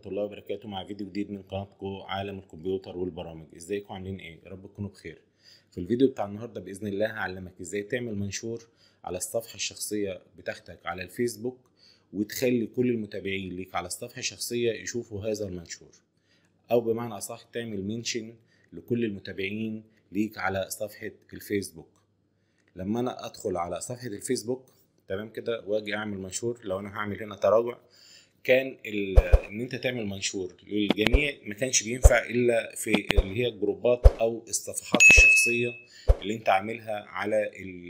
الله وبركاته مع فيديو جديد من قناتكم عالم الكمبيوتر والبرامج ازيكم عاملين ايه يا رب تكونوا بخير في الفيديو بتاع النهارده باذن الله هعلمك ازاي تعمل منشور على الصفحه الشخصيه بتاعتك على الفيسبوك وتخلي كل المتابعين ليك على الصفحه الشخصيه يشوفوا هذا المنشور او بمعنى اصح تعمل منشن لكل المتابعين ليك على صفحه الفيسبوك لما انا ادخل على صفحه الفيسبوك تمام كده واجي اعمل منشور لو انا هعمل هنا تراجع كان ان انت تعمل منشور للجميع ما كانش بينفع الا في اللي هي الجروبات او الصفحات الشخصيه اللي انت عاملها على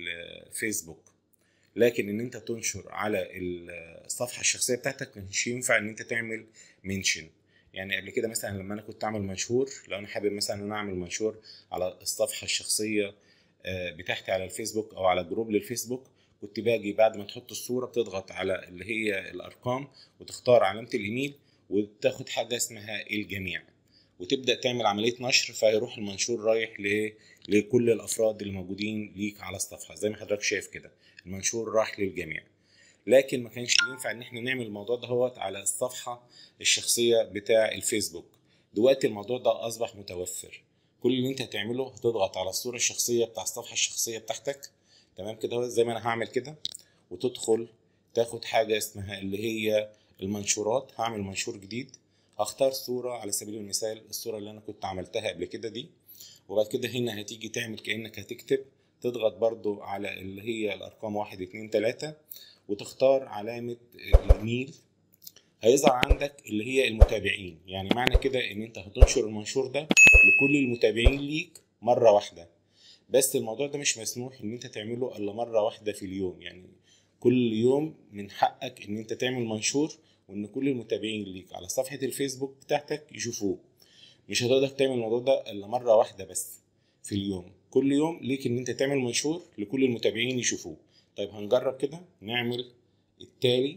الفيسبوك لكن ان انت تنشر على الصفحه الشخصيه بتاعتك ما كانش ينفع ان انت تعمل منشن يعني قبل كده مثلا لما انا كنت اعمل منشور لو انا حابب مثلا ان انا اعمل منشور على الصفحه الشخصيه بتاعتي على الفيسبوك او على جروب للفيسبوك كنت باجي بعد ما تحط الصوره بتضغط على اللي هي الارقام وتختار علامه الايميل وتاخد حاجه اسمها الجميع وتبدا تعمل عمليه نشر فيروح المنشور رايح ل... لكل الافراد اللي موجودين ليك على الصفحه زي ما حضرتك شايف كده المنشور راح للجميع لكن ما كانش ينفع ان احنا نعمل الموضوع ده على الصفحه الشخصيه بتاع الفيسبوك دلوقتي الموضوع ده اصبح متوفر كل اللي انت هتعمله هتضغط على الصوره الشخصيه بتاع الصفحه الشخصيه بتاعتك تمام كده زي ما انا هعمل كده وتدخل تاخد حاجه اسمها اللي هي المنشورات هعمل منشور جديد هختار صوره على سبيل المثال الصوره اللي انا كنت عملتها قبل كده دي وبعد كده هنا هتيجي تعمل كانك هتكتب تضغط برضو على اللي هي الارقام واحد اتنين تلاتة وتختار علامة الايميل هيظهر عندك اللي هي المتابعين يعني معنى كده ان انت هتنشر المنشور ده لكل المتابعين ليك مرة واحدة بس الموضوع ده مش مسموح ان انت تعمله الا مره واحده في اليوم يعني كل يوم من حقك ان انت تعمل منشور وان كل المتابعين ليك على صفحه الفيسبوك بتاعتك يشوفوه مش هتقدر تعمل الموضوع ده الا مره واحده بس في اليوم كل يوم ليك ان انت تعمل منشور لكل المتابعين يشوفوه طيب هنجرب كده نعمل التالي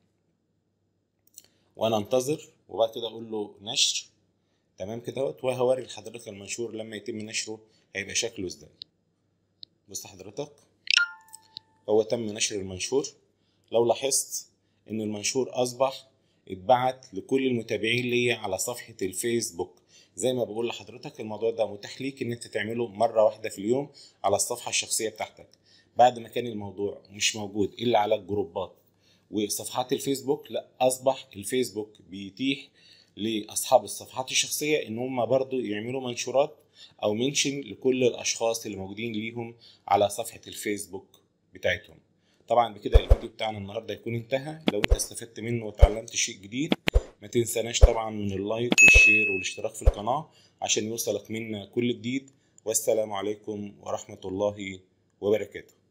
وانا انتظر وبعد كده اقول له نشر تمام كده وهوري لحضرتك المنشور لما يتم نشره هيبقى شكله ازاي بص حضرتك هو تم نشر المنشور لو لاحظت ان المنشور اصبح اتبعت لكل المتابعين ليا على صفحة الفيسبوك زي ما بقول لحضرتك الموضوع ده متاح ليك ان انت تعمله مرة واحدة في اليوم على الصفحة الشخصية بتاعتك بعد ما كان الموضوع مش موجود الا على الجروبات وصفحات الفيسبوك لا اصبح الفيسبوك بيتيح لاصحاب الصفحات الشخصيه ان هم برضو يعملوا منشورات او منشن لكل الاشخاص اللي موجودين ليهم على صفحه الفيسبوك بتاعتهم طبعا بكده الفيديو بتاعنا النهارده يكون انتهى لو انت استفدت منه وتعلمت شيء جديد ما تنساناش طبعا من اللايك والشير والاشتراك في القناه عشان يوصلك منا كل جديد والسلام عليكم ورحمه الله وبركاته